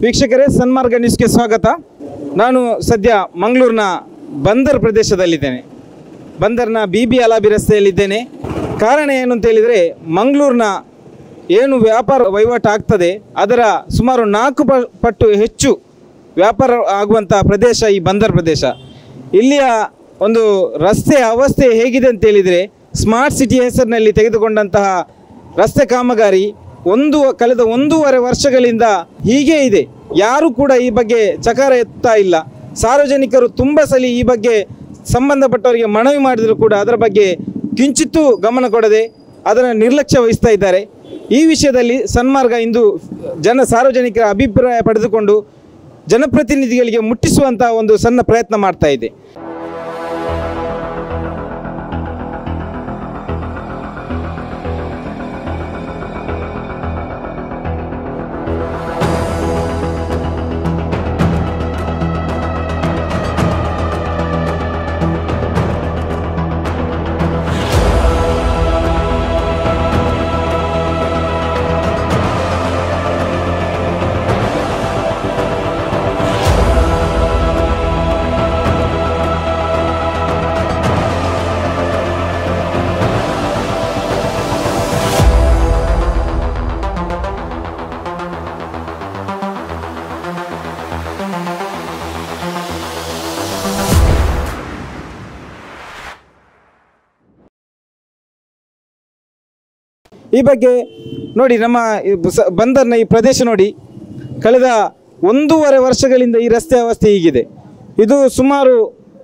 ವೀಕ್ಷಕರೇ ಸನ್ಮಾರ್ಗ ನ್ಯೂಸ್ಗೆ ಸ್ವಾಗತ ನಾನು ಸದ್ಯ ಮಂಗಳೂರಿನ ಬಂದರ್ ಪ್ರದೇಶದಲ್ಲಿದ್ದೇನೆ ಬಂದರ್ನ ಬಿ ಬಿ ಅಲಾಬಿ ರಸ್ತೆಯಲ್ಲಿದ್ದೇನೆ ಕಾರಣ ಏನು ಅಂತ ಹೇಳಿದರೆ ಮಂಗಳೂರಿನ ಏನು ವ್ಯಾಪಾರ ವಹಿವಾಟು ಆಗ್ತದೆ ಅದರ ಸುಮಾರು ನಾಲ್ಕು ಪ- ಪಟ್ಟು ಹೆಚ್ಚು ವ್ಯಾಪಾರ ಆಗುವಂಥ ಪ್ರದೇಶ ಈ ಬಂದರ್ ಪ್ರದೇಶ ಇಲ್ಲಿಯ ಒಂದು ರಸ್ತೆಯ ಅವಸ್ಥೆ ಹೇಗಿದೆ ಅಂತ ಹೇಳಿದರೆ ಸ್ಮಾರ್ಟ್ ಸಿಟಿ ಹೆಸರಿನಲ್ಲಿ ತೆಗೆದುಕೊಂಡಂತಹ ರಸ್ತೆ ಕಾಮಗಾರಿ ಒಂದು ಕಳೆದ ಒಂದೂವರೆ ವರ್ಷಗಳಿಂದ ಹೀಗೆ ಇದೆ ಯಾರು ಕೂಡ ಈ ಬಗ್ಗೆ ಚಕಾರ ಎತ್ತಾ ಇಲ್ಲ ಸಾರ್ವಜನಿಕರು ತುಂಬ ಸಲ ಈ ಬಗ್ಗೆ ಸಂಬಂಧಪಟ್ಟವರಿಗೆ ಮನವಿ ಮಾಡಿದರೂ ಕೂಡ ಅದರ ಬಗ್ಗೆ ಕಿಂಚಿತ್ತೂ ಗಮನ ಕೊಡದೆ ಅದನ್ನು ನಿರ್ಲಕ್ಷ್ಯ ವಹಿಸ್ತಾ ಇದ್ದಾರೆ ಈ ವಿಷಯದಲ್ಲಿ ಸನ್ಮಾರ್ಗ ಇಂದು ಜನ ಸಾರ್ವಜನಿಕರ ಅಭಿಪ್ರಾಯ ಪಡೆದುಕೊಂಡು ಜನಪ್ರತಿನಿಧಿಗಳಿಗೆ ಮುಟ್ಟಿಸುವಂಥ ಒಂದು ಸಣ್ಣ ಪ್ರಯತ್ನ ಮಾಡ್ತಾ ಇದೆ ಈ ಬಗ್ಗೆ ನೋಡಿ ನಮ್ಮ ಈ ಬಸ- ಬಂದರ್ನ ಈ ಪ್ರದೇಶ ನೋಡಿ ಕಳೆದ ಒಂದೂವರೆ ವರ್ಷಗಳಿಂದ ಈ ರಸ್ತೆ ಅವಸ್ಥೆ ಹೀಗಿದೆ ಇದು ಸುಮಾರು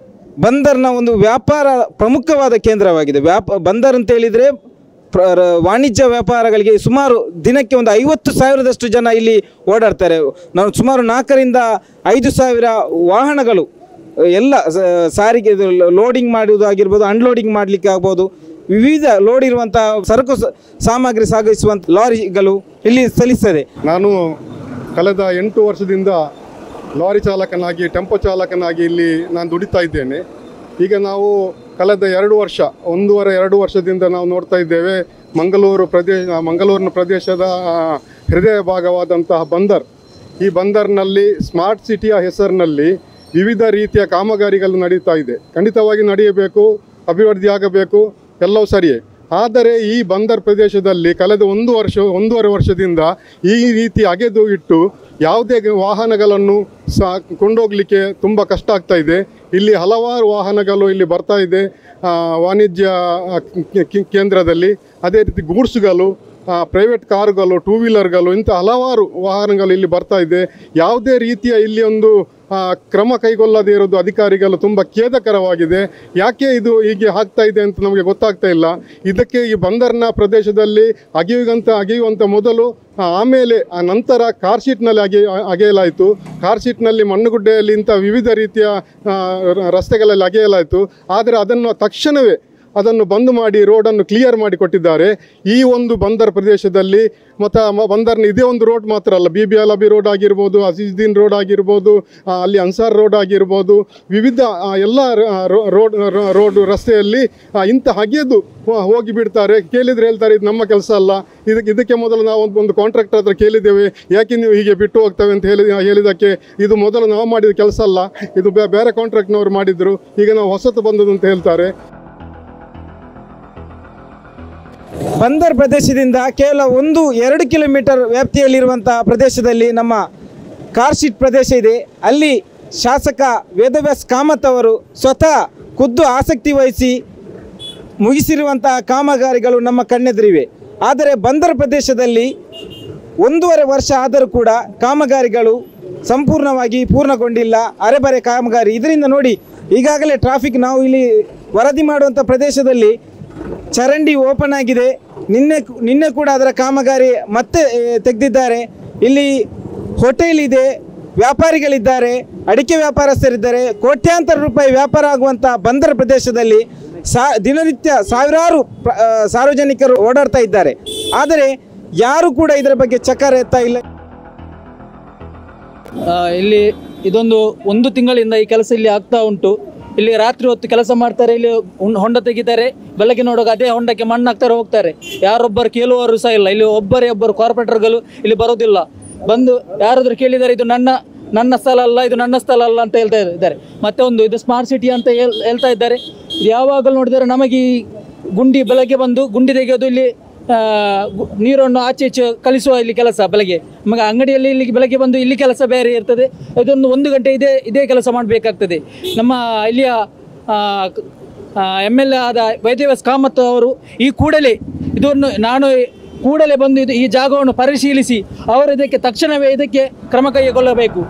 ಬಂದರ್ನ ಒಂದು ವ್ಯಾಪಾರ ಪ್ರಮುಖವಾದ ಕೇಂದ್ರವಾಗಿದೆ ವ್ಯಾಪ ಬಂದರ್ ಅಂತ ಹೇಳಿದರೆ ಪ್ರ ರ- ವಾಣಿಜ್ಯ ವ್ಯಾಪಾರಗಳಿಗೆ ಸುಮಾರು ದಿನಕ್ಕೆ ಒಂದು ಐವತ್ತು ಸಾವಿರದಷ್ಟು ಜನ ಇಲ್ಲಿ ಓಡಾಡ್ತಾರೆ ನಾವು ಸುಮಾರು ನಾಲ್ಕರಿಂದ ಐದು ಸಾವಿರ ವಾಹನಗಳು ಎಲ್ಲ ಸ- ಸಾರಿಗೆ ಇದು ಲೋಡಿಂಗ್ ಮಾಡುವುದು ಆಗಿರ್ಬೋದು ಅನ್ಲೋಡಿಂಗ್ ಮಾಡಲಿಕ್ಕೆ ಆಗ್ಬೋದು ವಿವಿಧ ಲೋಡ್ ಇರುವಂಥ ಸರಕು ಸ- ಸಾಮಗ್ರಿ ಸಾಗಿಸುವಂಥ ಲಾರಿಗಳು ಇಲ್ಲಿ ಚಲಿಸ್ತದೆ ನಾನು ಕಳೆದ ಎಂಟು ವರ್ಷದಿಂದ ಲಾರಿ ಚಾಲಕನಾಗಿ ಟೆಂಪೋ ಚಾಲಕನಾಗಿ ಇಲ್ಲಿ ನಾನು ದುಡಿತಾ ಇದ್ದೇನೆ ಈಗ ನಾವು ಕಳೆದ ಎರಡು ವರ್ಷ ಒಂದೂವರೆ ಎರಡು ವರ್ಷದಿಂದ ನಾವು ನೋಡ್ತಾ ಇದ್ದೇವೆ ಮಂಗಳೂರು ಪ್ರದೇಶ ಮಂಗಳೂರಿನ ಪ್ರದೇಶದ ಆ, ಹೃದಯ ಭಾಗವಾದಂತಹ ಬಂದರ್ ಈ ಬಂದರ್ನಲ್ಲಿ ಸ್ಮಾರ್ಟ್ ಸಿಟಿಯ ಹೆಸರಿನಲ್ಲಿ ವಿವಿಧ ರೀತಿಯ ಕಾಮಗಾರಿಗಳು ನಡೀತಾ ಇದೆ ಖಂಡಿತವಾಗಿ ನಡೆಯಬೇಕು ಅಭಿವೃದ್ಧಿ ಆಗಬೇಕು ಎಲ್ಲವೂ ಸರಿಯೇ ಆದರೆ ಈ ಬಂದರ್ ಪ್ರದೇಶದಲ್ಲಿ ಕಳೆದ ಒಂದು ವರ್ಷ ಒಂದೂವರೆ ವರ್ಷದಿಂದ ಈ ರೀತಿ ಅಗೆದು ಇಟ್ಟು ಯಾವುದೇ ವಾಹನಗಳನ್ನು ಸಹ ಕೊಂಡೋಗಲಿಕ್ಕೆ ತುಂಬ ಕಷ್ಟ ಆಗ್ತಾ ಇದೆ ಇಲ್ಲಿ ಹಲವಾರು ವಾಹನಗಳು ಇಲ್ಲಿ ಬರ್ತಾ ಇದೆ ಆ, ವಾಣಿಜ್ಯ ಆ, ಕೇ- ಕೇ- ಕೇಂದ್ರದಲ್ಲಿ ಅದೇ ರೀತಿ ಗೂಡ್ಸ್ಗಳು ಪ್ರೈವೇಟ್ ಕಾರುಗಳು ಟೂ ವೀಲರ್ಗಳು ಇಂಥ ಹಲವಾರು ವಾಹನಗಳು ಇಲ್ಲಿ ಬರ್ತಾ ಇದೆ ಯಾವುದೇ ರೀತಿಯ ಇಲ್ಲಿ ಒಂದು ಆ, ಕ್ರಮ ಕೈಗೊಳ್ಳದೇ ಇರೋದು ಅಧಿಕಾರಿಗಳು ತುಂಬ ಖೇದಕರವಾಗಿದೆ ಯಾಕೆ ಇದು ಹೀಗೆ ಆಗ್ತಾ ಇದೆ ಅಂತ ನಮಗೆ ಗೊತ್ತಾಗ್ತಾ ಇಲ್ಲ ಇದಕ್ಕೆ ಈ ಬಂದರ್ನ ಪ್ರದೇಶದಲ್ಲಿ ಅಗೆಯುವಂತ ಅಗೆಯುವಂಥ ಮೊದಲು ಆ, ಆಮೇಲೆ ಆ ನಂತರ ಕಾರ್ ಶೀಟ್ನಲ್ಲಿ ಅಗೆ ಅಗೆಯಲಾಯಿತು ಕಾರ್ ಶೀಟ್ನಲ್ಲಿ ಮಣ್ಣುಗುಡ್ಡೆಯಲ್ಲಿ ಇಂಥ ವಿವಿಧ ರೀತಿಯ ಆ, ರ- ರಸ್ತೆಗಳಲ್ಲಿ ಅಗೆಯಲಾಯಿತು ಆದರೆ ಅದನ್ನು ತಕ್ಷಣವೇ ಅದನ್ನು ಬಂದ್ ಮಾಡಿ ರೋಡನ್ನು ಕ್ಲಿಯರ್ ಮಾಡಿ ಕೊಟ್ಟಿದ್ದಾರೆ ಈ ಒಂದು ಬಂದರ್ ಪ್ರದೇಶದಲ್ಲಿ ಮತ್ತು ಮ- ಬಂದರ್ನ ಇದೇ ಒಂದು ರೋಡ್ ಮಾತ್ರ ಅಲ್ಲ ಬಿ ಬಿ ಅಲಬಿ ರೋಡ್ ಆಗಿರ್ಬೋದು ಅಜೀಜುದ್ದೀನ್ ರೋಡ್ ಆಗಿರ್ಬೋದು ಆ, ಅಲ್ಲಿ ಅನ್ಸಾರ್ ರೋಡ್ ಆಗಿರ್ಬೋದು ವಿವಿಧ ಆ, ಎಲ್ಲ ರ- ರೋ- ರೋಡ್ ರ- ರೋಡ್ ರಸ್ತೆಯಲ್ಲಿ ಆ, ಇಂಥ ಹಗೆದು ಹೋ- ಹೋಗಿ ಬಿಡ್ತಾರೆ ಕೇಳಿದ್ರೆ ಹೇಳ್ತಾರೆ ಇದು ನಮ್ಮ ಕೆಲಸ ಅಲ್ಲ ಇದಕ್ಕೆ ಇದಕ್ಕೆ ಮೊದಲು ನಾವು ಒಂದು- ಒಂದು ಕಾಂಟ್ರಾಕ್ಟರ್ ಹತ್ರ ಕೇಳಿದ್ದೇವೆ ಯಾಕೆ ನೀವು ಹೀಗೆ ಬಿಟ್ಟು ಹೋಗ್ತೇವೆ ಅಂತ ಹೇಳಿ ಹೇಳಿದ್ದಕ್ಕೆ ಇದು ಮೊದಲು ನಾವು ಮಾಡಿದ ಕೆಲಸ ಅಲ್ಲ ಇದು ಬೇ- ಬೇರೆ ಕಾಂಟ್ರಾಕ್ಟ್ನವರು ಮಾಡಿದ್ರು ಈಗ ನಾವು ಹೊಸತು ಬಂದದ್ದು ಅಂತ ಹೇಳ್ತಾರೆ ಬಂದರ್ ಪ್ರದೇಶದಿಂದ ಕೇವಲ ಒಂದು ಎರಡು ಕಿಲೋಮೀಟರ್ ವ್ಯಾಪ್ತಿಯಲ್ಲಿರುವಂತಹ ಪ್ರದೇಶದಲ್ಲಿ ನಮ್ಮ ಕಾರ್ಶೀಟ್ ಪ್ರದೇಶ ಇದೆ ಅಲ್ಲಿ ಶಾಸಕ ವೇದವ್ಯಾಸ್ ಕಾಮತ್ ಅವರು ಸ್ವತಃ ಖುದ್ದು ಆಸಕ್ತಿ ವಹಿಸಿ ಮುಗಿಸಿರುವಂತಹ ಕಾಮಗಾರಿಗಳು ನಮ್ಮ ಕಣ್ಣೆದುರಿವೆ ಆದರೆ ಬಂದರ್ ಪ್ರದೇಶದಲ್ಲಿ ಒಂದೂವರೆ ವರ್ಷ ಆದರೂ ಕೂಡ ಕಾಮಗಾರಿಗಳು ಸಂಪೂರ್ಣವಾಗಿ ಪೂರ್ಣಗೊಂಡಿಲ್ಲ ಅರೆಬರೆ ಕಾಮಗಾರಿ ಇದರಿಂದ ನೋಡಿ ಈಗಾಗಲೇ ಟ್ರಾಫಿಕ್ ನಾವು ಇಲ್ಲಿ ವರದಿ ಮಾಡುವಂಥ ಪ್ರದೇಶದಲ್ಲಿ ಚರಂಡಿ ಓಪನ್ ಆಗಿದೆ ನಿನ್ನೆ ನಿನ್ನೆ ಕೂಡ ಅದರ ಕಾಮಗಾರಿ ಮತ್ತೆ ಏ, ತೆಗೆದಿದ್ದಾರೆ ಇಲ್ಲಿ ಹೋಟೆಲ್ ಇದೆ ವ್ಯಾಪಾರಿಗಳಿದ್ದಾರೆ ಅಡಿಕೆ ವ್ಯಾಪಾರಸ್ಥರಿದ್ದಾರೆ ಕೋಟ್ಯಾಂತರ ರೂಪಾಯಿ ವ್ಯಾಪಾರ ಆಗುವಂಥ ಬಂದರ ಪ್ರದೇಶದಲ್ಲಿ ಸಾ ದಿನನಿತ್ಯ ಸಾವಿರಾರು ಪ್ರ- ಆ, ಸಾರ್ವಜನಿಕರು ಓಡಾಡ್ತಾ ಇದ್ದಾರೆ ಆದರೆ ಯಾರು ಕೂಡ ಇದರ ಬಗ್ಗೆ ಚಕಾರ ಎತ್ತಾ ಇಲ್ಲ ಆ, ಇಲ್ಲಿ ಇದೊಂದು ಒಂದು ತಿಂಗಳಿಂದ ಈ ಕೆಲಸ ಇಲ್ಲಿ ಆಗ್ತಾ ಉಂಟು ಇಲ್ಲಿ ರಾತ್ರಿ ಹೊತ್ತು ಕೆಲಸ ಮಾಡ್ತಾರೆ ಇಲ್ಲಿ ಹುಂ- ಹೊಂಡ ತೆಗಿತಾರೆ ಬೆಳಗ್ಗೆ ನೋಡುವಾಗ ಅದೇ ಹೊಂಡಕ್ಕೆ ಮಣ್ಣು ಹಾಕ್ತಾರೆ ಹೋಗ್ತಾರೆ ಯಾರೊಬ್ಬರು ಕೇಳುವವರು ಸಹ ಇಲ್ಲ ಇಲ್ಲಿ ಒಬ್ಬರೇ ಒಬ್ಬರು ಕಾರ್ಪೊರೇಟರ್ಗಳು ಇಲ್ಲಿ ಬರೋದಿಲ್ಲ ಬಂದು ಯಾರಾದರೂ ಕೇಳಿದರೆ ಇದು ನನ್ನ ನನ್ನ ಸ್ಥಳ ಅಲ್ಲ ಇದು ನನ್ನ ಸ್ಥಳ ಅಲ್ಲ ಅಂತ ಹೇಳ್ತಾ ಇದ್ದಾರೆ ಮತ್ತೆ ಒಂದು ಇದು ಸ್ಮಾರ್ಟ್ ಸಿಟಿ ಅಂತ ಹೇಳ್ ಹೇಳ್ತಾ ಇದ್ದಾರೆ ಇದು ಯಾವಾಗಲೂ ನೋಡಿದರೆ ನಮಗೆ ಈ ಗುಂಡಿ ಬೆಳಗ್ಗೆ ಬಂದು ಗುಂಡಿ ತೆಗೆಯೋದು ಇಲ್ಲಿ ಆ, ಗು- ನೀರನ್ನು ಆಚೆ ಈಚೆ ಕಲಿಸುವ ಇಲ್ಲಿ ಕೆಲಸ ಬೆಳಗ್ಗೆ ನಮಗೆ ಅಂಗಡಿಯಲ್ಲಿ ಇಲ್ಲಿ ಬೆಳಗ್ಗೆ ಬಂದು ಇಲ್ಲಿ ಕೆಲಸ ಬೇರೆ ಇರ್ತದೆ ಇದೊಂದು ಒಂದು ಗಂಟೆ ಇದೇ ಇದೇ ಕೆಲಸ ಮಾಡಬೇಕಾಗ್ತದೆ ನಮ್ಮ ಇಲ್ಲಿಯ ಎಮ್ ಎಲ್ ಎ ಆದ ವೈದ್ಯವ್ಯಾಸ್ ಕಾಮತ್ ಅವರು ಈ ಕೂಡಲೇ ಇದನ್ನು ನಾನು ಕೂಡಲೇ ಬಂದು ಇದು ಈ ಜಾಗವನ್ನು ಪರಿಶೀಲಿಸಿ ಅವರು ಇದಕ್ಕೆ ತಕ್ಷಣವೇ ಇದಕ್ಕೆ ಕ್ರಮ ಕೈಗೊಳ್ಳಬೇಕು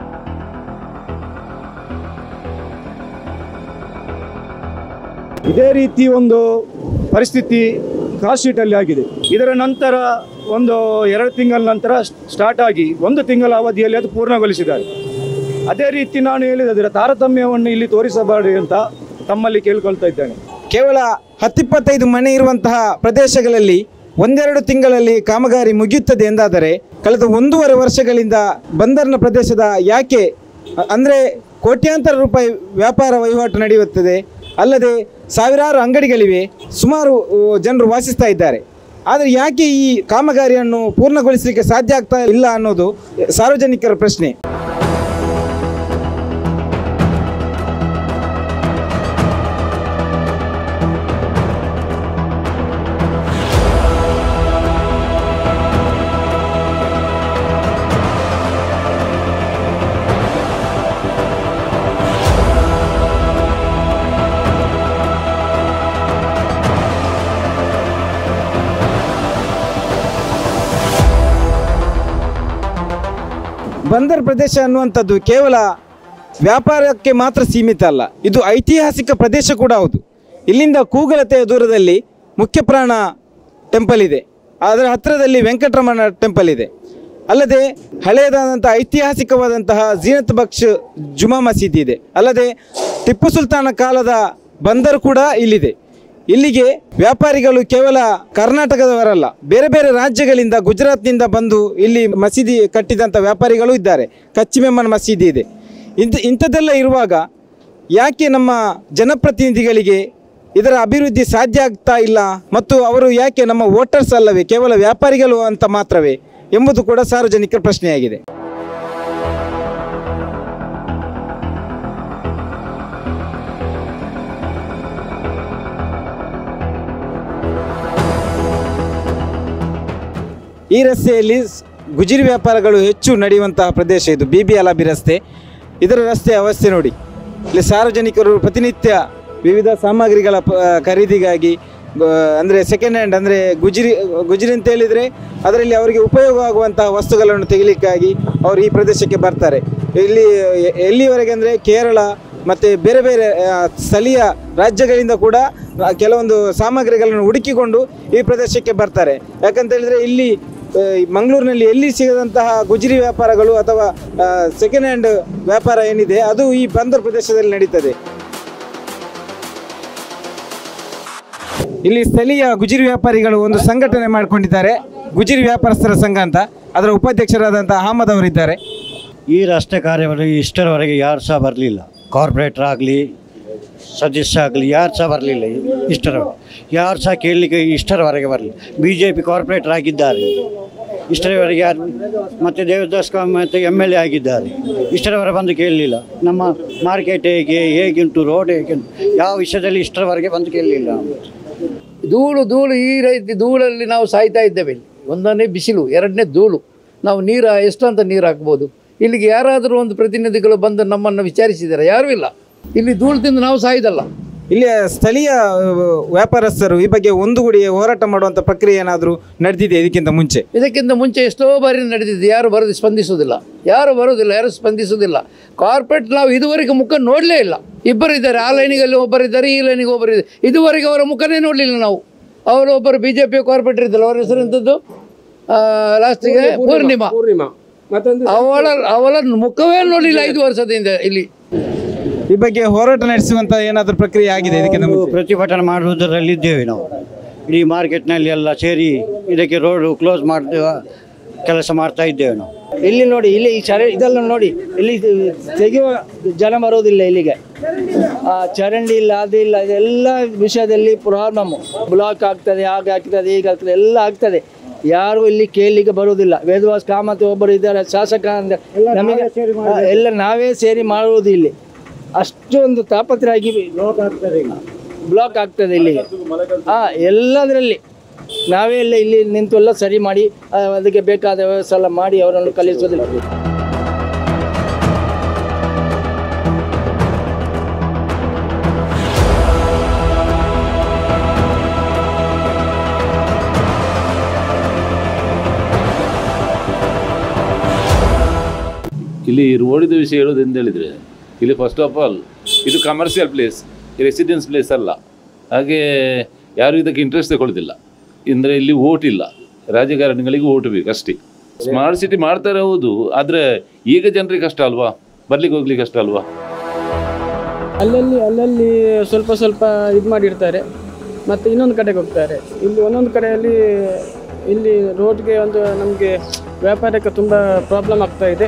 ಇದೇ ರೀತಿ ಒಂದು ಪರಿಸ್ಥಿತಿ ಕಾಲ್ ಶೀಟಲ್ಲಿ ಆಗಿದೆ ಇದರ ನಂತರ ಒಂದು ಎರಡು ತಿಂಗಳ ನಂತರ ಸ್ಟಾರ್ಟ್ ಆಗಿ ಒಂದು ತಿಂಗಳ ಅವಧಿಯಲ್ಲಿ ಅದು ಪೂರ್ಣಗೊಳಿಸಿದ್ದಾರೆ ಅದೇ ರೀತಿ ನಾನು ಹೇಳಿದ ಅದರ ತಾರತಮ್ಯವನ್ನು ಇಲ್ಲಿ ತೋರಿಸಬಾರದು ಅಂತ ತಮ್ಮಲ್ಲಿ ಕೇಳ್ಕೊಳ್ತಾ ಇದ್ದೇನೆ ಕೇವಲ ಹತ್ತಿಪ್ಪತ್ತೈದು ಮನೆ ಇರುವಂತಹ ಪ್ರದೇಶಗಳಲ್ಲಿ ಒಂದೆರಡು ತಿಂಗಳಲ್ಲಿ ಕಾಮಗಾರಿ ಮುಗಿಯುತ್ತದೆ ಎಂದಾದರೆ ಕಳೆದ ಒಂದೂವರೆ ವರ್ಷಗಳಿಂದ ಬಂದರ್ನ ಪ್ರದೇಶದ ಯಾಕೆ ಅ- ಅಂದರೆ ಕೋಟ್ಯಾಂತರ ರೂಪಾಯಿ ವ್ಯಾಪಾರ ವಹಿವಾಟು ನಡೆಯುತ್ತದೆ ಅಲ್ಲದೆ ಸಾವಿರಾರು ಅಂಗಡಿಗಳಿವೆ ಸುಮಾರು ಉ, ಜನರು ವಾಸಿಸ್ತಾ ಇದ್ದಾರೆ ಆದರೆ ಯಾಕೆ ಈ ಕಾಮಗಾರಿಯನ್ನು ಪೂರ್ಣಗೊಳಿಸಲಿಕ್ಕೆ ಸಾಧ್ಯ ಆಗ್ತಾ ಇಲ್ಲ ಅನ್ನೋದು ಸಾರ್ವಜನಿಕರ ಪ್ರಶ್ನೆ ಬಂದರ್ ಪ್ರದೇಶ ಅನ್ನುವಂಥದ್ದು ಕೇವಲ ವ್ಯಾಪಾರಕ್ಕೆ ಮಾತ್ರ ಸೀಮಿತ ಅಲ್ಲ ಇದು ಐತಿಹಾಸಿಕ ಪ್ರದೇಶ ಕೂಡ ಹೌದು ಇಲ್ಲಿಂದ ಕೂಗಲತೆಯ ದೂರದಲ್ಲಿ ಮುಖ್ಯ ಪ್ರಾಣ ಟೆಂಪಲ್ ಇದೆ ಅದರ ಹತ್ತಿರದಲ್ಲಿ ವೆಂಕಟರಮಣ ಟೆಂಪಲ್ ಇದೆ ಅಲ್ಲದೆ ಹಳೆಯದಾದಂಥ ಐತಿಹಾಸಿಕವಾದಂತಹ ಜೀನತ್ ಬಕ್ಷ್ ಜುಮಾ ಮಸೀದಿ ಇದೆ ಅಲ್ಲದೆ ಟಿಪ್ಪು ಸುಲ್ತಾನ ಕಾಲದ ಬಂದರ್ ಕೂಡ ಇಲ್ಲಿದೆ ಇಲ್ಲಿಗೆ ವ್ಯಾಪಾರಿಗಳು ಕೇವಲ ಕರ್ನಾಟಕದವರಲ್ಲ ಬೇರೆ ಬೇರೆ ರಾಜ್ಯಗಳಿಂದ ಗುಜರಾತ್ನಿಂದ ಬಂದು ಇಲ್ಲಿ ಮಸೀದಿ ಕಟ್ಟಿದಂಥ ವ್ಯಾಪಾರಿಗಳು ಇದ್ದಾರೆ ಕಚ್ಚಿಮೆಮ್ಮನ ಮಸೀದಿ ಇದೆ ಇಂಥ ಇಂಥದ್ದೆಲ್ಲ ಇರುವಾಗ ಯಾಕೆ ನಮ್ಮ ಜನಪ್ರತಿನಿಧಿಗಳಿಗೆ ಇದರ ಅಭಿವೃದ್ಧಿ ಸಾಧ್ಯ ಆಗ್ತಾ ಇಲ್ಲ ಮತ್ತು ಅವರು ಯಾಕೆ ನಮ್ಮ ವೋಟರ್ಸ್ ಅಲ್ಲವೇ ಕೇವಲ ವ್ಯಾಪಾರಿಗಳು ಅಂತ ಮಾತ್ರವೇ ಎಂಬುದು ಕೂಡ ಸಾರ್ವಜನಿಕರ ಪ್ರಶ್ನೆಯಾಗಿದೆ ಈ ರಸ್ತೆಯಲ್ಲಿ ಸ್- ಗುಜಿರಿ ವ್ಯಾಪಾರಗಳು ಹೆಚ್ಚು ನಡೆಯುವಂತಹ ಪ್ರದೇಶ ಇದು ಬಿ ಬಿ ಅಲಾಬಿ ರಸ್ತೆ ಇದರ ರಸ್ತೆ ಅವಸ್ಥೆ ನೋಡಿ ಇಲ್ಲಿ ಸಾರ್ವಜನಿಕರು ಪ್ರತಿನಿತ್ಯ ವಿವಿಧ ಸಾಮಗ್ರಿಗಳ ಪ ಖರೀದಿಗಾಗಿ ಅಂದರೆ ಸೆಕೆಂಡ್ ಹ್ಯಾಂಡ್ ಅಂದರೆ ಗುಜಿರಿ ಗುಜಿರಿ ಅಂತ ಹೇಳಿದರೆ ಅದರಲ್ಲಿ ಅವರಿಗೆ ಉಪಯೋಗ ಆಗುವಂತಹ ವಸ್ತುಗಳನ್ನು ತೆಗಿಲಿಕ್ಕಾಗಿ ಅವರು ಈ ಪ್ರದೇಶಕ್ಕೆ ಬರ್ತಾರೆ ಇಲ್ಲಿ ಎ- ಎಲ್ಲಿವರೆಗೆ ಅಂದರೆ ಕೇರಳ ಮತ್ತು ಬೇರೆ ಬೇರೆ ಆ, ಸ್ಥಳೀಯ ರಾಜ್ಯಗಳಿಂದ ಕೂಡ ಆ, ಕೆಲವೊಂದು ಸಾಮಗ್ರಿಗಳನ್ನು ಹುಡುಕಿಕೊಂಡು ಈ ಪ್ರದೇಶಕ್ಕೆ ಬರ್ತಾರೆ ಯಾಕಂತ ಹೇಳಿದರೆ ಇಲ್ಲಿ ಆ, ಈ ಮಂಗಳೂರಿನಲ್ಲಿ ಎಲ್ಲಿ ಸಿಗದಂತಹ ಗುಜರಿ ವ್ಯಾಪಾರಗಳು ಅಥವಾ ಸೆಕೆಂಡ್ ಹ್ಯಾಂಡ್ ವ್ಯಾಪಾರ ಏನಿದೆ ಅದು ಈ ಬಂದರ್ ಪ್ರದೇಶದಲ್ಲಿ ನಡೀತದೆ ಇಲ್ಲಿ ಸ್ಥಳೀಯ ಗುಜರಿ ವ್ಯಾಪಾರಿಗಳು ಒಂದು ಸಂಘಟನೆ ಮಾಡಿಕೊಂಡಿದ್ದಾರೆ ಗುಜರಿ ವ್ಯಾಪಾರಸ್ಥರ ಸಂಘ ಅಂತ ಅದರ ಉಪಾಧ್ಯಕ್ಷರಾದಂತಹ ಅಹಮದ್ ಅವರಿದ್ದಾರೆ ಈ ರಸ್ತೆ ಕಾರ್ಯವನ್ನು ಇಷ್ಟರವರೆಗೆ ಯಾರು ಸಹ ಬರಲಿಲ್ಲ ಕಾರ್ಪೊರೇಟರ್ ಆಗಲಿ ಸದಸ್ಯ ಆಗಲಿ ಯಾರು ಸಹ ಬರಲಿಲ್ಲ ಇಷ್ಟರ ಯಾರು ಸಹ ಕೇಳಲಿಕ್ಕೆ ಇಷ್ಟರವರೆಗೆ ಬರಲಿಲ್ಲ ಬಿ ಜೆ ಪಿ ಕಾರ್ಪೊರೇಟರ್ ಆಗಿದ್ದಾರೆ ಇಷ್ಟರವರೆಗೆ ಯಾರು ಮತ್ತು ದೇವದಾಸ್ ಕಾ- ಮತ್ತು ಎಮ್ ಎಲ್ ಎ ಆಗಿದ್ದಾರೆ ಇಷ್ಟರವರೆಗೆ ಬಂದು ಕೇಳಲಿಲ್ಲ ನಮ್ಮ ಮಾರ್ಕೆಟ್ ಹೇಗೆ ಹೇಗುಂಟು ರೋಡ್ ಹೇಗುಂಟು ಯಾವ ವಿಷಯದಲ್ಲಿ ಇಷ್ಟರವರೆಗೆ ಬಂದು ಕೇಳಲಿಲ್ಲ ಧೂಳು ಧೂಳು ಈ ರೀತಿ ಧೂಳಲ್ಲಿ ನಾವು ಸಾಯ್ತಾ ಇದ್ದೇವೆ ಇಲ್ಲಿ ಒಂದನೇ ಬಿಸಿಲು ಎರಡನೇ ಧೂಳು ನಾವು ನೀರು ಎಷ್ಟು ಅಂತ ನೀರು ಹಾಕ್ಬೋದು ಇಲ್ಲಿಗೆ ಯಾರಾದರೂ ಒಂದು ಪ್ರತಿನಿಧಿಗಳು ಬಂದು ನಮ್ಮನ್ನು ವಿಚಾರಿಸಿದ್ದಾರೆ ಯಾರೂ ಇಲ್ಲ ಇಲ್ಲಿ ಧೂಳು ತಿಂದು ನಾವು ಸಾಯ್ದಲ್ಲ ಇಲ್ಲಿಯ ಸ್ಥಳೀಯ ಆ, ವ್ಯಾಪಾರಸ್ಥರು ಈ ಬಗ್ಗೆ ಒಂದುಗೂಡಿ ಹೋರಾಟ ಮಾಡುವಂಥ ಪ್ರಕ್ರಿಯೆ ಏನಾದರೂ ನಡೆದಿದೆ ಇದಕ್ಕಿಂತ ಮುಂಚೆ ಇದಕ್ಕಿಂತ ಮುಂಚೆ ಎಷ್ಟೋ ಬಾರಿ ನಡೆದಿದೆ ಯಾರು ಬರೋದು ಸ್ಪಂದಿಸುವುದಿಲ್ಲ ಯಾರು ಬರೋದಿಲ್ಲ ಯಾರು ಸ್ಪಂದಿಸುವುದಿಲ್ಲ ಕಾರ್ಪೊರೇಟ್ ನಾವು ಇದುವರೆಗೆ ಮುಖ ನೋಡಲೇ ಇಲ್ಲ ಇಬ್ಬರು ಇದ್ದಾರೆ ಆ ಲೈನಿಗಲ್ಲಿ ಒಬ್ಬರಿದ್ದಾರೆ ಈ ಲೈನಿಗೆ ಒಬ್ಬರಿದ್ದಾರೆ ಇದುವರೆಗೆ ಅವರ ಮುಖನೇ ನೋಡಲಿಲ್ಲ ನಾವು ಅವರು ಒಬ್ಬರು ಬಿ ಜೆ ಪಿ ಕಾರ್ಪೊರೇಟರ್ ಇದ್ದಲ್ಲ ಅವರ ಹೆಸರು ಎಂಥದ್ದು ಲಾಸ್ಟಿಗೆ ಪೂರ್ಣಿಮಾ ಅವಳ ಅವಳ ಮುಖವೇ ನೋಡಲಿಲ್ಲ ಐದು ವರ್ಷದಿಂದ ಇಲ್ಲಿ ಈ ಬಗ್ಗೆ ಹೋರಾಟ ನಡೆಸುವಂತ ಏನಾದರೂ ಪ್ರಕ್ರಿಯೆ ಆಗಿದೆ ಇದಕ್ಕಿಂತ ನಾವು ಮುಂಚೆ ಪ್ರತಿಭಟನೆ ಮಾಡುವುದರಲ್ಲಿದ್ದೇವೆ ನಾವು ಇಡೀ ಮಾರ್ಕೆಟ್ನಲ್ಲಿ ಎಲ್ಲ ಸೇರಿ ಇದಕ್ಕೆ ರೋಡು ಕ್ಲೋಸ್ ಮಾಡುವ ಕೆಲಸ ಮಾಡ್ತಾ ಇದ್ದೇವೆ ನಾವು ಇಲ್ಲಿ ನೋಡಿ ಇಲ್ಲಿ ಈ ಚರ ಇದೆಲ್ಲ ನೋಡಿ ಇಲ್ಲಿ ತೆಗೆಯುವ ಜನ ಬರೋದಿಲ್ಲ ಇಲ್ಲಿಗೆ ಆ ಚರಂಡಿ ಇಲ್ಲ ಅದು ಇಲ್ಲ ಇದೆಲ್ಲ ವಿಷಯದಲ್ಲಿ ಪ್ರಾಬ್ಲಮ್ ಬ್ಲಾಕ್ ಆಗ್ತದೆ ಹಾಗೆ ಆಗ್ತದೆ ಹೀಗೆ ಆಗ್ತದೆ ಎಲ್ಲ ಆಗ್ತದೆ ಯಾರು ಇಲ್ಲಿ ಕೇಳಲಿಕ್ಕೆ ಬರುವುದಿಲ್ಲ ವೇದವಾಸ್ ಕಾಮತ್ ಒಬ್ಬರು ಇದ್ದಾರೆ ಶಾಸಕ ಅಂದ್ರೆ ನಮಗೆ ಆ, ಎಲ್ಲ ನಾವೇ ಸೇರಿ ಮಾಡುವುದು ಇಲ್ಲಿ ಅಷ್ಟೊಂದು ತಾಪತ್ರಯಾಗಿ ಬ್ಲಾಕ್ ಆಗ್ತದೆ ಇಲ್ಲಿ ಹಾ ಎಲ್ಲದರಲ್ಲಿ ನಾವೇ ಎಲ್ಲ ಇಲ್ಲಿ ನಿಂತು ಎಲ್ಲ ಸರಿ ಮಾಡಿ ಆ, ಅದಕ್ಕೆ ಬೇಕಾದ ವ್ಯವಸ್ಥೆ ಎಲ್ಲ ಮಾಡಿ ಅವರನ್ನು ಕಲಿಸೋದಿಲ್ಲ ಇಲ್ಲಿ ರೋಡಿದ ವಿಷಯ ಹೇಳೋದು ಎಂದು ಹೇಳಿದರೆ ಇಲ್ಲಿ ಫಸ್ಟ್ ಆಫ್ ಆಲ್ ಇದು ಕಮರ್ಷಿಯಲ್ ಪ್ಲೇಸ್ ರೆಸಿಡೆನ್ಸ್ ಪ್ಲೇಸ್ ಅಲ್ಲ ಹಾಗೆ ಯಾರು ಇದಕ್ಕೆ ಇಂಟ್ರೆಸ್ಟ್ ತಗೊಳ್ಳೋದಿಲ್ಲ ಅಂದರೆ ಇಲ್ಲಿ ಓಟ್ ಇಲ್ಲ ರಾಜಕಾರಣಿಗಳಿಗೆ ಓಟ್ ಬೇಕು ಅಷ್ಟೇ ಸ್ಮಾರ್ಟ್ ಸಿಟಿ ಮಾಡ್ತಾರೆ ಹೌದು ಆದರೆ ಈಗ ಜನರಿಗೆ ಕಷ್ಟ ಅಲ್ವಾ ಬರ್ಲಿಕ್ಕೆ ಹೋಗ್ಲಿಕ್ಕೆ ಕಷ್ಟ ಅಲ್ವಾ ಅಲ್ಲಲ್ಲಿ ಅಲ್ಲಲ್ಲಿ ಸ್ವಲ್ಪ ಸ್ವಲ್ಪ ಇದು ಮಾಡಿರ್ತಾರೆ ಮತ್ತು ಇನ್ನೊಂದು ಕಡೆಗೆ ಹೋಗ್ತಾರೆ ಇಲ್ಲಿ ಒಂದೊಂದು ಕಡೆಯಲ್ಲಿ ಇಲ್ಲಿ ರೋಡ್ಗೆ ಒಂದು ನಮಗೆ ವ್ಯಾಪಾರಕ್ಕೆ ತುಂಬ ಪ್ರಾಬ್ಲಮ್ ಆಗ್ತಾ ಇದೆ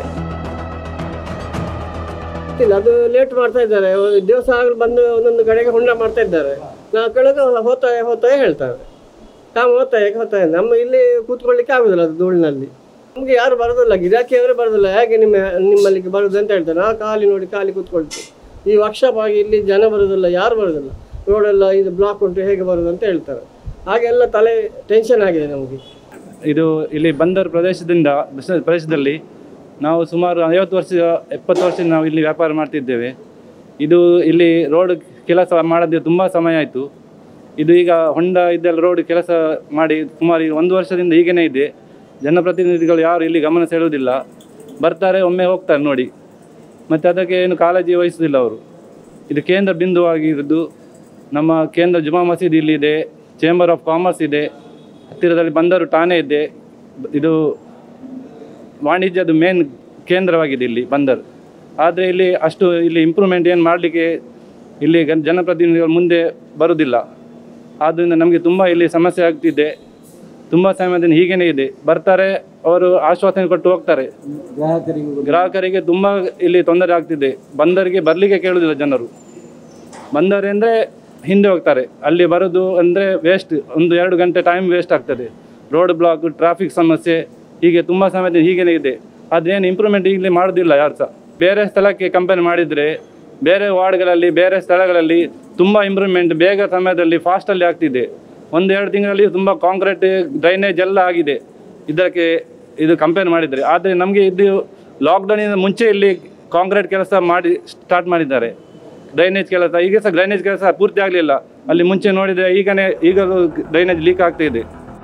ಇಲ್ಲ ಅದು ಲೇಟ್ ಮಾಡ್ತಾ ಇದ್ದಾರೆ ಒಂದು ದಿವಸ ಆಗಲು ಬಂದು ಒಂದೊಂದು ಕಡೆಗೆ ಹೊಂಡ ಮಾಡ್ತಾ ಇದ್ದಾರೆ ನಾವು ಕೆಳಗೆ ಹೋತಾಯ ಹೋತಾಯ ಹೇಳ್ತಾರೆ ಕಾಮ ಹೋತಾಯ ಹೋತಾಯ ನಮ್ಮ ಇಲ್ಲಿ ಕೂತ್ಕೊಳ್ಳಿಕ್ಕೆ ಆಗುದಿಲ್ಲ ಅದು ಧೂಳಿನಲ್ಲಿ ನಮಗೆ ಯಾರು ಬರೋದಿಲ್ಲ ಗಿರಾಕಿಯವರೇ ಬರೋದಿಲ್ಲ ಹೇಗೆ ನಿಮ್ಮ ನಿಮ್ಮಲ್ಲಿಗೆ ಬರೋದು ಅಂತ ಹೇಳ್ತಾರೆ ನಾವು ಖಾಲಿ ನೋಡಿ ಖಾಲಿ ಕೂತ್ಕೊಳ್ತೀವಿ ಈ ವರ್ಕ್ಶಾಪ್ ಆಗಿ ಇಲ್ಲಿ ಜನ ಬರೋದಿಲ್ಲ ಯಾರು ಬರೋದಿಲ್ಲ ರೋಡೆಲ್ಲ ಇದು ಬ್ಲಾಕ್ ಉಂಟು ಹೇಗೆ ಬರೋದು ಅಂತ ಹೇಳ್ತಾರೆ ಹಾಗೆಲ್ಲ ತಲೆ ಟೆನ್ಷನ್ ಆಗಿದೆ ನಮಗೆ ಇದು ಇಲ್ಲಿ ಬಂದರ್ ಪ್ರದೇಶದಿಂದ ಬಿಸಿನೆಸ್ ಪ್ರದೇಶದಲ್ಲಿ ನಾವು ಸುಮಾರು ಐವತ್ತು ವರ್ಷ ಎಪ್ಪತ್ತು ವರ್ಷ ನಾವು ಇಲ್ಲಿ ವ್ಯಾಪಾರ ಮಾಡ್ತಿದ್ದೇವೆ ಇದು ಇಲ್ಲಿ ರೋಡ್ ಕೆಲಸ ಮಾಡದೆ ತುಂಬ ಸಮಯ ಆಯಿತು ಇದು ಈಗ ಹೊಂಡ ಇದೆಲ್ಲ ರೋಡ್ ಕೆಲಸ ಮಾಡಿ ಸುಮಾರು ಈಗ ಒಂದು ವರ್ಷದಿಂದ ಹೀಗೇನೇ ಇದೆ ಜನಪ್ರತಿನಿಧಿಗಳು ಯಾರು ಇಲ್ಲಿ ಗಮನ ಸೆಳೆಯುವುದಿಲ್ಲ ಬರ್ತಾರೆ ಒಮ್ಮೆ ಹೋಗ್ತಾರೆ ನೋಡಿ ಮತ್ತು ಅದಕ್ಕೆ ಏನು ಕಾಳಜಿ ವಹಿಸೋದಿಲ್ಲ ಅವರು ಇದು ಕೇಂದ್ರ ಬಿಂದುವಾಗಿದ್ದು ನಮ್ಮ ಕೇಂದ್ರ ಜುಮಾ ಮಸೀದಿ ಇಲ್ಲಿದೆ ಚೇಂಬರ್ ಆಫ್ ಕಾಮರ್ಸ್ ಇದೆ ಹತ್ತಿರದಲ್ಲಿ ಬಂದರು ಠಾಣೆ ಇದೆ ಇದು ವಾಣಿಜ್ಯದ ಮೇನ್ ಕೇಂದ್ರವಾಗಿದೆ ಇಲ್ಲಿ ಬಂದರು ಆದರೆ ಇಲ್ಲಿ ಅಷ್ಟು ಇಲ್ಲಿ ಇಂಪ್ರೂವ್ಮೆಂಟ್ ಏನು ಮಾಡಲಿಕ್ಕೆ ಇಲ್ಲಿ ಗನ್- ಜನಪ್ರತಿನಿಧಿಗಳು ಮುಂದೆ ಬರುವುದಿಲ್ಲ ಆದ್ದರಿಂದ ನಮಗೆ ತುಂಬ ಇಲ್ಲಿ ಸಮಸ್ಯೆ ಆಗ್ತಿದೆ ತುಂಬ ಸಮಯದಿಂದ ಹೀಗೇನೇ ಇದೆ ಬರ್ತಾರೆ ಅವರು ಆಶ್ವಾಸನೆ ಕೊಟ್ಟು ಹೋಗ್ತಾರೆ ಗ್ರಾಹಕರಿಗೆ ತುಂಬ ಇಲ್ಲಿ ತೊಂದರೆ ಆಗ್ತಿದೆ ಬಂದರಿಗೆ ಬರಲಿಕ್ಕೆ ಕೇಳುವುದಿಲ್ಲ ಜನರು ಬಂದರೆ ಅಂದರೆ ಹಿಂದೆ ಹೋಗ್ತಾರೆ ಅಲ್ಲಿ ಬರೋದು ಅಂದರೆ ವೇಸ್ಟ್ ಒಂದು ಎರಡು ಗಂಟೆ ಟೈಮ್ ವೇಸ್ಟ್ ಆಗ್ತದೆ ರೋಡ್ ಬ್ಲಾಕ್ ಟ್ರಾಫಿಕ್ ಸಮಸ್ಯೆ ಹೀಗೆ ತುಂಬ ಸಮಯದಿಂದ ಹೀಗೇನೇ ಇದೆ ಅದೇನು ಇಂಪ್ರೂವ್ಮೆಂಟ್ ಈಗಲೇ ಮಾಡೋದಿಲ್ಲ ಯಾರು ಸಹ ಬೇರೆ ಸ್ಥಳಕ್ಕೆ ಕಂಪೇರ್ ಮಾಡಿದರೆ ಬೇರೆ ವಾರ್ಡ್ಗಳಲ್ಲಿ ಬೇರೆ ಸ್ಥಳಗಳಲ್ಲಿ ತುಂಬ ಇಂಪ್ರೂವ್ಮೆಂಟ್ ಬೇಗ ಸಮಯದಲ್ಲಿ ಫಾಸ್ಟಲ್ಲಿ ಆಗ್ತಿದೆ ಒಂದು ಎರಡು ತಿಂಗಳಲ್ಲಿ ತುಂಬ ಕಾಂಕ್ರೀಟ್ ಡ್ರೈನೇಜ್ ಎಲ್ಲ ಆಗಿದೆ ಇದಕ್ಕೆ ಇದು ಕಂಪೇರ್ ಮಾಡಿದರೆ ಆದರೆ ನಮಗೆ ಇದು ಲಾಕ್ಡೌನಿಂದ ಮುಂಚೆ ಇಲ್ಲಿ ಕಾಂಕ್ರೀಟ್ ಕೆಲಸ ಮಾಡಿ ಸ್ಟಾರ್ಟ್ ಮಾಡಿದ್ದಾರೆ ಡ್ರೈನೇಜ್ ಕೆಲಸ ಈಗ ಸಹ ಡ್ರೈನೇಜ್ ಕೆಲಸ ಪೂರ್ತಿ ಆಗಲಿಲ್ಲ ಅಲ್ಲಿ ಮುಂಚೆ ನೋಡಿದರೆ ಈಗನೇ ಈಗಲೂ ಡ್ರೈನೇಜ್ ಲೀಕ್ ಆಗ್ತಾ ಇದೆ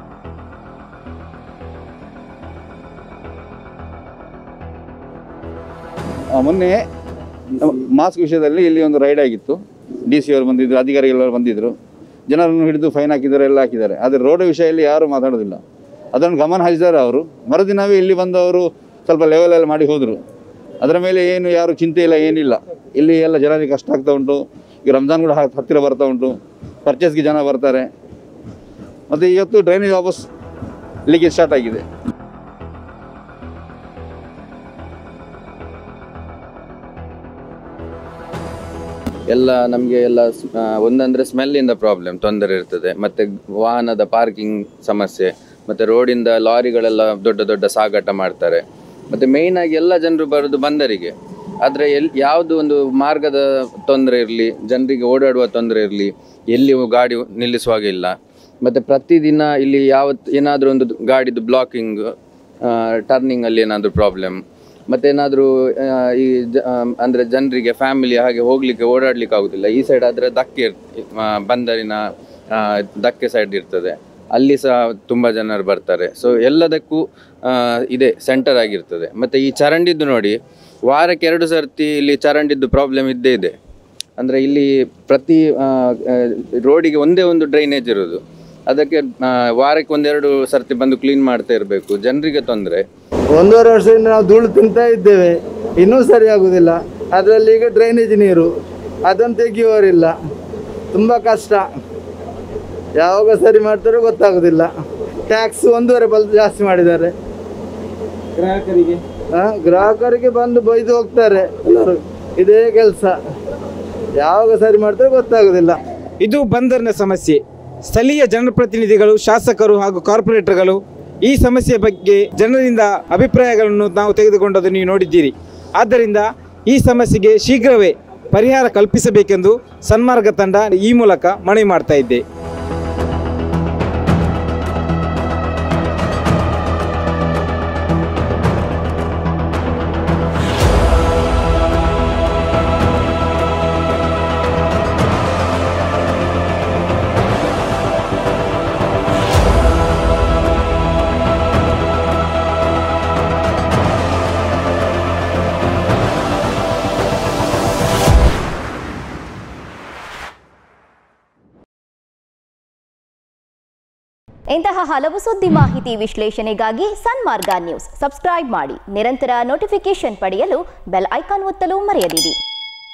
ಆ, ಮೊನ್ನೆ ಮಾಸ್ಕ್ ವಿಷಯದಲ್ಲಿ ಇಲ್ಲಿ ಒಂದು ರೈಡ್ ಆಗಿತ್ತು ಡಿ ಸಿ ಅವರು ಬಂದಿದ್ದರು ಅಧಿಕಾರಿಗಳು ಬಂದಿದ್ದರು ಜನರನ್ನು ಹಿಡಿದು ಫೈನ್ ಹಾಕಿದ್ದಾರೆ ಎಲ್ಲ ಹಾಕಿದ್ದಾರೆ ಆದರೆ ರೋಡ್ ವಿಷಯದಲ್ಲಿ ಯಾರು ಮಾತಾಡೋದಿಲ್ಲ ಅದನ್ನು ಗಮನ ಹರಿಸಿದ್ದಾರೆ ಅವರು ಮರುದಿನವೇ ಇಲ್ಲಿ ಬಂದವರು ಸ್ವಲ್ಪ ಲೆವೆಲಲ್ಲಿ ಮಾಡಿ ಹೋದರು ಅದರ ಮೇಲೆ ಏನು ಯಾರು ಚಿಂತೆ ಇಲ್ಲ ಏನಿಲ್ಲ ಇಲ್ಲಿ ಎಲ್ಲ ಜನರಿಗೆ ಕಷ್ಟ ಆಗ್ತಾ ಉಂಟು ಈಗ ರಂಜಾನ್ ಕೂಡ ಹ- ಹತ್ತಿರ ಬರ್ತಾ ಉಂಟು ಪರ್ಚೇಸ್ಗೆ ಜನ ಬರ್ತಾರೆ ಮತ್ತು ಇವತ್ತು ಡ್ರೈನೇಜ್ ವಾಪಸ್ ಇಲ್ಲಿಗೆ ಸ್ಟಾರ್ಟ್ ಆಗಿದೆ ಎಲ್ಲ ನಮಗೆ ಎಲ್ಲ ಸ್- ಆ, ಒಂದಂದ್ರೆ ಸ್ಮೆಲ್ಲಿಂದ ಪ್ರಾಬ್ಲಮ್ ತೊಂದರೆ ಇರ್ತದೆ ಮತ್ತೆ ವಾಹನದ ಪಾರ್ಕಿಂಗ್ ಸಮಸ್ಯೆ ಮತ್ತೆ ರೋಡಿಂದ ಲಾರಿಗಳೆಲ್ಲ ದೊಡ್ಡ ದೊಡ್ಡ ಸಾಗಾಟ ಮಾಡ್ತಾರೆ ಮತ್ತೆ ಮೇಯ್ನ್ ಆಗಿ ಎಲ್ಲ ಜನರು ಬರೋದು ಬಂದರಿಗೆ ಆದರೆ ಎಲ್ ಯಾವುದು ಒಂದು ಮಾರ್ಗದ ತೊಂದರೆ ಇರಲಿ ಜನರಿಗೆ ಓಡಾಡುವ ತೊಂದರೆ ಇರಲಿ ಎಲ್ಲಿಯೂ ಗಾಡಿ ನಿಲ್ಲಿಸುವಾಗ ಇಲ್ಲ ಮತ್ತು ಪ್ರತಿದಿನ ಇಲ್ಲಿ ಯಾವತ್ತು ಏನಾದರೂ ಒಂದು ಗಾಡಿದು ಬ್ಲಾಕಿಂಗ್ ಟರ್ನಿಂಗಲ್ಲಿ ಏನಾದರೂ ಪ್ರಾಬ್ಲಮ್ ಮತ್ತೇನಾದರೂ ಈ ಜ ಆ, ಅಂದ್ರೆ ಜನರಿಗೆ ಫ್ಯಾಮಿಲಿ ಹಾಗೆ ಹೋಗ್ಲಿಕ್ಕೆ ಓಡಾಡ್ಲಿಕ್ಕೆ ಆಗುದಿಲ್ಲ ಈ ಸೈಡ್ ಆದರೆ ಧಕ್ಕೆ ಇರ್- ಆ, ಬಂದರಿನ ಆ, ಧಕ್ಕೆ ಸೈಡ್ ಇರ್ತದೆ ಅಲ್ಲಿ ಸಹ ತುಂಬ ಜನರು ಬರ್ತಾರೆ ಸೊ ಎಲ್ಲದಕ್ಕೂ ಆ, ಇದೆ ಸೆಂಟರ್ ಆಗಿರ್ತದೆ ಮತ್ತು ಈ ಚರಂಡಿದ್ದು ನೋಡಿ ವಾರಕ್ಕೆ ಎರಡು ಸರ್ತಿ ಇಲ್ಲಿ ಚರಂಡಿದ್ದು ಪ್ರಾಬ್ಲಮ್ ಇದ್ದೇ ಇದೆ ಅಂದರೆ ಇಲ್ಲಿ ಪ್ರತಿ ಆ, ಆ, ರೋಡಿಗೆ ಒಂದೇ ಒಂದು ಡ್ರೈನೇಜ್ ಇರೋದು ಅದಕ್ಕೆ ಆ, ವಾರಕ್ಕೆ ಒಂದೆರಡು ಸರ್ತಿ ಬಂದು ಕ್ಲೀನ್ ಮಾಡ್ತಾ ಇರಬೇಕು ಜನರಿಗೆ ತೊಂದರೆ ಒಂದೂವರೆ ವರ್ಷದಿಂದ ನಾವು ಧೂಳು ತಿಂತಾ ಇದ್ದೇವೆ ಇನ್ನೂ ಸರಿ ಆಗುದಿಲ್ಲ ಅದರಲ್ಲಿ ಈಗ ಡ್ರೈನೇಜ್ ನೀರು ಅದನ್ನು ತೆಗೆಯುವವರಿಲ್ಲ ತುಂಬ ಕಷ್ಟ ಯಾವಾಗ ಸರಿ ಮಾಡ್ತಾರೋ ಗೊತ್ತಾಗೋದಿಲ್ಲ ಟ್ಯಾಕ್ಸ್ ಒಂದೂವರೆ ಬಲ್ ಜಾಸ್ತಿ ಮಾಡಿದ್ದಾರೆ ಗ್ರಾಹಕರಿಗೆ ಆ, ಗ್ರಾಹಕರಿಗೆ ಬಂದು ಬೈದು ಹೋಗ್ತಾರೆ ಎಲ್ಲರೂ ಇದೇ ಕೆಲಸ ಯಾವಾಗ ಸರಿ ಮಾಡ್ತಾರೋ ಗೊತ್ತಾಗೋದಿಲ್ಲ ಇದು ಬಂದರ್ನ ಸಮಸ್ಯೆ ಸ್ಥಳೀಯ ಜನಪ್ರತಿನಿಧಿಗಳು ಶಾಸಕರು ಹಾಗೂ ಕಾರ್ಪೊರೇಟರ್ಗಳು ಈ ಸಮಸ್ಯೆ ಬಗ್ಗೆ ಜನರಿಂದ ಅಭಿಪ್ರಾಯಗಳನ್ನು ನಾವು ತೆಗೆದುಕೊಂಡದ್ದು ನೀವು ನೋಡಿದ್ದೀರಿ ಆದ್ದರಿಂದ ಈ ಸಮಸ್ಯೆಗೆ ಶೀಘ್ರವೇ ಪರಿಹಾರ ಕಲ್ಪಿಸಬೇಕೆಂದು ಸನ್ಮಾರ್ಗ ತಂಡ ಈ ಮೂಲಕ ಮನವಿ ಮಾಡ್ತಾ ಇದ್ದೆ ಇಂತಹ ಹಲವು ಸುದ್ದಿ ಮಾಹಿತಿ ವಿಶ್ಲೇಷಣೆಗಾಗಿ ಸನ್ಮಾರ್ಗ ನ್ಯೂಸ್ ಸಬ್ಸ್ಕ್ರೈಬ್ ಮಾಡಿ ನಿರಂತರ ನೋಟಿಫಿಕೇಶನ್ ಪಡೆಯಲು ಬೆಲ್ ಐಕಾನ್ ಒತ್ತಲು ಮರೆಯದಿರಿ